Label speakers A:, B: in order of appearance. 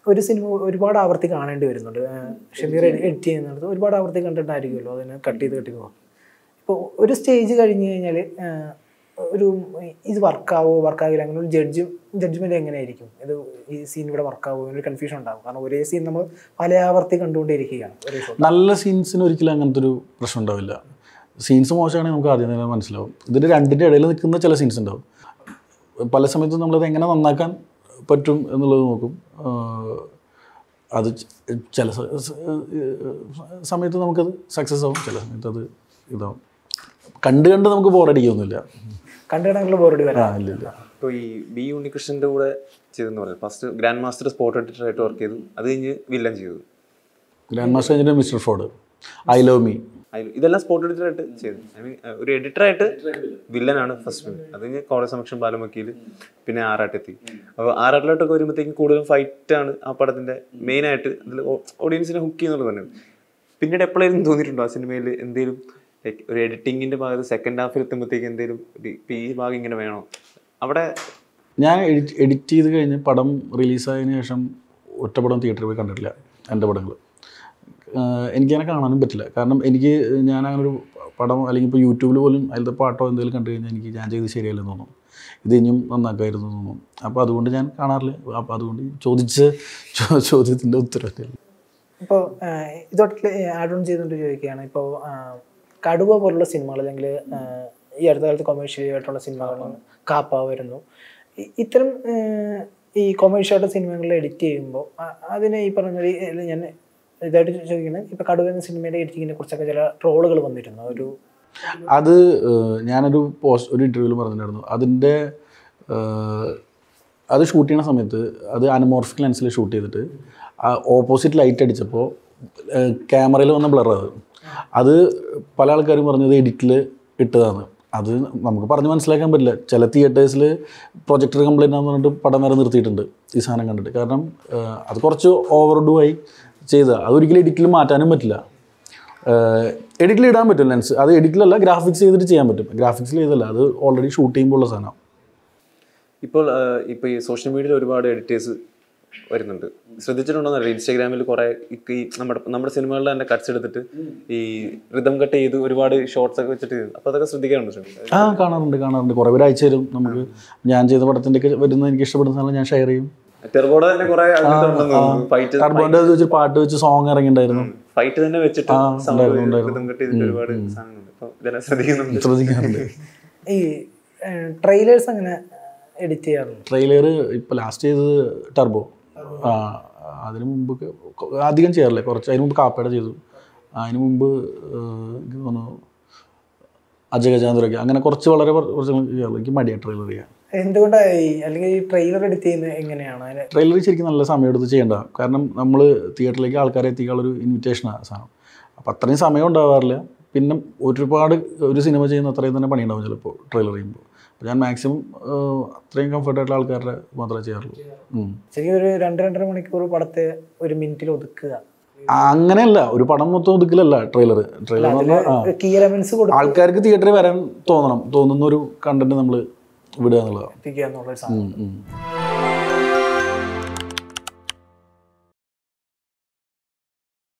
A: ഒരു സിനിമ ഒരുപാട് ആവർത്തി കാണേണ്ടി വരുന്നുണ്ട് ആ, ഷമീർ എഡിറ്റ് ചെയ്യുന്നിടത്ത് ഒരുപാട് ആവർത്തി കണ്ടിട്ടായിരിക്കുമല്ലോ അതിനെ കട്ട് ചെയ്ത് കട്ട് ചെയ്ത് പോകും ഇപ്പോൾ ഒരു സ്റ്റേജ് കഴിഞ്ഞ് കഴിഞ്ഞാൽ ഒരു ഇത് വർക്കാവോ വർക്കാവില്ല അങ്ങനെ ഒരു ജഡ്ജ് ജഡ്ജ്മെന്റ് എങ്ങനെയായിരിക്കും ഇത് ഈ സീൻ ഇവിടെ വർക്കാവോ ഒരു കൺഫ്യൂഷൻ ഉണ്ടാവും കാരണം ഒരേ സീൻ നമ്മൾ പല ആവർത്തി കണ്ടുകൊണ്ടിരിക്കുകയാണ് ഒരേ ഷോട്ട്
B: നല്ല സീൻസിന് ഒരിക്കലും അങ്ങനത്തെ ഒരു പ്രശ്നം ഉണ്ടാവില്ല സീൻസ് മോശമാണെങ്കിൽ നമുക്ക് ആദ്യം തന്നെ മനസ്സിലാവും ഇതിൻ്റെ രണ്ടിൻ്റെ ഇടയിൽ നിൽക്കുന്ന ചില സീൻസ് ഉണ്ടാവും പല സമയത്തും നമ്മളത് എങ്ങനെ നന്നാക്കാൻ പറ്റും എന്നുള്ളത് നോക്കും ആഹ് അത് ച- ചില സ- സ- സമയത്ത് നമുക്കത് സക്സസ് ആവും ചില സമയത്ത് അത് ഇതാവും കണ്ട് കണ്ട് നമുക്ക് ബോറടിക്കൊന്നുമില്ല
A: കണ്ടിടങ്ങളിൽ ബോറടി
B: ആ
A: വരാം
B: ഇല്ല ഇല്ല
C: ഇപ്പോൾ ഈ ബി ഉണ്ണികൃഷ്ണൻ്റെ കൂടെ ചെയ്തെന്ന് പറഞ്ഞു ഫസ്റ്റ് ഗ്രാൻഡ് മാസ്റ്റർ സ്പോട്ട് എഡിറ്ററായിട്ട് വർക്ക് ചെയ്തു അത് കഴിഞ്ഞ് വില്ലൻ ചെയ്തു
B: ഗ്രാൻഡ് മാസ്റ്റർ കഴിഞ്ഞിട്ട് mister fraud I love me
C: അതിൽ ഇതെല്ലാം സ്പോട്ട് എഡിറ്ററായിട്ട് ചെയ്തു ഐ മീൻ ഒരു എഡിറ്ററായിട്ട് വില്ലനാണ് ഫസ്റ്റ് ഫിലിം അത് കഴിഞ്ഞ് കോടതി സമക്ഷം ബാലം വക്കീൽ പിന്നെ ആറാട്ടെത്തി അപ്പോൾ ആറാട്ടിലോട്ടൊക്കെ വരുമ്പോഴത്തേക്കും കൂടുതലും ഫൈറ്റ് ആണ് ആ പടത്തിന്റെ മെയിൻ ആയിട്ട് അതിൽ ഓഡിയൻസിനെ ഹുക്ക് ചെയ്യുന്നുള്ളത് തന്നെ പിന്നീട് എപ്പോഴായിരുന്നു തോന്നിയിട്ടുണ്ടോ ആ സിനിമയിൽ എന്തെങ്കിലും ലൈക്ക് ഒരു എഡിറ്റിങ്ങിന്റെ ഭാഗത്ത് സെക്കൻഡ് ഹാഫിൽ എത്തുമ്പോഴത്തേക്ക് എന്തെങ്കിലും ഒരു ഇപ്പം ഈ ഭാഗം ഇങ്ങനെ വേണോ അവിടെ
B: ഞാൻ എഡിറ്റ് എഡിറ്റ് ചെയ്ത് കഴിഞ്ഞ് പടം റിലീസായതിനു ശേഷം ഒറ്റ പടം തിയേറ്ററിൽ പോയി കണ്ടിട്ടില്ല എൻ്റെ പടങ്ങൾ എനിക്കങ്ങനെ കാണാനും പറ്റില്ല കാരണം എനിക്ക് ഞാൻ അങ്ങനെ ഒരു പടം അല്ലെങ്കിൽ ഇപ്പോൾ യൂട്യൂബിൽ പോലും അതിലത്തെ പാട്ടോ എന്തെങ്കിലും കണ്ടു കഴിഞ്ഞാൽ എനിക്ക് ഞാൻ ചെയ്ത് ശരിയല്ലെന്ന് തോന്നും ഇത് ഇനിയും നന്നാക്കായിരുന്നു എന്ന് തോന്നും അപ്പോൾ അതുകൊണ്ട് ഞാൻ കാണാറില്ല അപ്പോൾ അതുകൊണ്ട് ചോദിച്ച ചോ- ചോദ്യത്തിൻ്റെ ഉത്തരവില്ല
A: ഇപ്പോൾ ഇതോട്ടിൽ ആഡ് ഓൺ ചെയ്തുകൊണ്ട് ചോദിക്കുകയാണ് ഇപ്പോൾ കടുവ പോലുള്ള സിനിമകൾ അല്ലെങ്കിൽ ഈ അടുത്ത കാലത്ത് കൊമേഴ്ഷ്യൽ ആയിട്ടുള്ള സിനിമകൾ കാപ്പ വരുന്നു ഇ- ഇത്തരം ആ, ഈ കൊമേഴ്ഷ്യൽ ആയിട്ടുള്ള സിനിമകളിൽ എഡിറ്റ് ചെയ്യുമ്പോൾ അ- അതിന് ഈ പറഞ്ഞ പോലെ ഈ- അല്ല ഞാൻ ഇതായിട്ട് ചോദിക്കുന്നത് ഇപ്പോൾ കടുവ എന്ന സിനിമയുടെ എഡിറ്റിങ്ങിനെ കുറിച്ചൊക്കെ ചില ട്രോളുകൾ വന്നിരുന്നു ഒരു
B: അത് ഏഹ്, ഞാനൊരു പോസ്റ്റ് ഒരു ഇൻ്റർവ്യൂവിൽ പറഞ്ഞിട്ടുണ്ടായിരുന്നു അതിൻ്റെ ഏഹ്, അത് ഷൂട്ട് ചെയ്യണ സമയത്ത് അത് അനമോർഫിക് ലെൻസിൽ ഷൂട്ട് ചെയ്തിട്ട് ആ ഓപ്പോസിറ്റ് ലൈറ്റ് അടിച്ചപ്പോൾ ക്യാമറയിൽ വന്ന ബ്ലർ അത് അത് പല ആൾക്കാരും പറഞ്ഞത് എഡിറ്റിൽ ഇട്ടതാണ് അത് നമുക്ക് പറഞ്ഞ് മനസ്സിലാക്കാൻ പറ്റില്ല ചില തിയേറ്റേഴ്സിൽ പ്രൊജക്ടർ കംപ്ലൈൻ്റ് ആണെന്ന് പറഞ്ഞിട്ട് പടം വരെ നിർത്തിയിട്ടുണ്ട് ഈ സാധനം കണ്ടിട്ട് കാരണം ഏഹ്, അത് കുറച്ച് ഓവർ ഡു ആയി ചെയ്ത അതൊരിക്കലും എഡിറ്റിൽ മാറ്റാനും പറ്റില്ല എഡിറ്റിൽ ഇടാൻ പറ്റും ലെൻസ് അത് എഡിറ്റിലല്ല ഗ്രാഫിക്സ് ചെയ്തിട്ട് ചെയ്യാൻ പറ്റും ഗ്രാഫിക്സിൽ ചെയ്തല്ല അത് ഓൾറെഡി ഷൂട്ട് ചെയ്യുമ്പോൾ ഉള്ള സാധനം
C: ഇപ്പോൾ ആ, ഇപ്പോൾ ഈ സോഷ്യൽ മീഡിയയിൽ ഒരുപാട് എഡിറ്റേഴ്സ് വരുന്നുണ്ട് ശ്രദ്ധിച്ചിട്ടുണ്ടോ ഇൻസ്റ്റാഗ്രാമിൽ കുറെ ഈ നമ്മുടെ നമ്മുടെ സിനിമകളിൽ തന്നെ കട്ട്സ് എടുത്തിട്ട് ഈ റിതം കട്ട് ചെയ്ത് ഒരുപാട് ഷോർട്സ് ഒക്കെ വെച്ചിട്ട് ചെയ്തു. അപ്പോൾ അതൊക്കെ ശ്രദ്ധിക്കാറുണ്ട് ശ്രമിക്കും
B: ആ കാണാറുണ്ട് കാണാറുണ്ട് കുറേ പേര് അയച്ചു തരും നമുക്ക് ഞാൻ ചെയ്ത പടത്തിൻ്റെ ഒക്കെ വരുന്ന എനിക്ക് ഇഷ്ടപ്പെടുന്ന സാധനം ഞാൻ ഷെയർ ചെയ്യും
C: ടെർബോടെ തന്നെ കുറെ ഫൈറ്റ്
B: ടർബോൻ്റെ വെച്ച് പാട്ട് വെച്ച് സോങ് ഇറങ്ങിയിട്ടുണ്ടായിരുന്നു
C: ഫൈറ്റ് തന്നെ വെച്ചിട്ട്
B: ആ,
C: sound
B: ഉണ്ടായിരുന്നു, ഉണ്ടായിരുന്നു.
C: rhythm cut ചെയ്തിട്ട് ഒരുപാട് സാധനങ്ങളുണ്ട് അപ്പോൾ ഇതെല്ലാം ശ്രദ്ധിക്കുന്നുണ്ട്
B: ശ്രദ്ധിക്കാറുണ്ട്
A: ഈ ട്രെയിലേഴ്സ് അങ്ങനെ എഡിറ്റ് ചെയ്യാറുണ്ട്
B: ട്രെയിലർ ഇപ്പോൾ ലാസ്റ്റ് ചെയ്തത് ടർബോ ആ അതിന് മുമ്പ് കൊ- അധികം ചെയ്യാറില്ല കുറച്ച് അതിന് മുമ്പ് കാപ്പയുടെ ചെയ്തു അതിന് മുമ്പ് ഏഹ്, എനിക്ക് തോന്നുന്നു അജഗജാന്തരൊക്കെ അങ്ങനെ കുറച്ച് വളരെ കുറച്ച് ചെയ്യാറുള്ളൂ എനിക്ക് മടിയാണ് ട്രെയിലർ ചെയ്യാൻ
A: എന്തുകൊണ്ടാണ് ഈ അല്ലെങ്കിൽ ഈ ട്രെയിലർ എഡിറ്റ് ചെയ്യുന്നത് എങ്ങനെയാണ് അതിന്
B: ട്രെയിലർ ശരിക്കും നല്ല സമയമെടുത്ത് ചെയ്യേണ്ട കാരണം നമ്മൾ തിയേറ്ററിലേക്ക് ആൾക്കാരെ എത്തിക്കാനുള്ളൊരു ഇൻവിറ്റേഷനാണ് സാധനം അപ്പം അത്രയും സമയം ഉണ്ടാവാറില്ല പിന്നെ ഒരുപാട് ഒരു സിനിമ ചെയ്യുന്ന അത്രയും തന്നെ പണിയുണ്ടാവും ചിലപ്പോൾ ട്രെയിലർ ചെയ്യുമ്പോൾ അപ്പോൾ ഞാൻ മാക്സിമം അത്രയും കംഫർട്ടായിട്ടുള്ള ആൾക്കാരുടെ മാത്രമേ ചെയ്യാറുള്ളൂ ഉം.
A: ശരിക്കും ഒരു രണ്ട് രണ്ടര മണിക്കൂർ പടത്തെ ഒരു മിനിറ്റിൽ ഒതുക്കുക
B: ആ, അങ്ങനെയല്ല ഒരു പടം മൊത്തം ഒതുക്കലല്ല ട്രെയിലർ ട്രെയിലർ എന്ന് പറഞ്ഞാൽ ആ
A: കീ എലമെന്റ്സ് കൊടുത്ത്
B: ആൾക്കാർക്ക് തിയേറ്ററിൽ വരാൻ തോന്നണം തോന്നുന്ന ഒരു കണ്ടന്റ് നമ്മൾ വിടുക എന്നുള്ളതാണ്
A: എത്തിക്കുക എന്നുള്ള ഒരു സാധനം
B: ഉം, ഉം.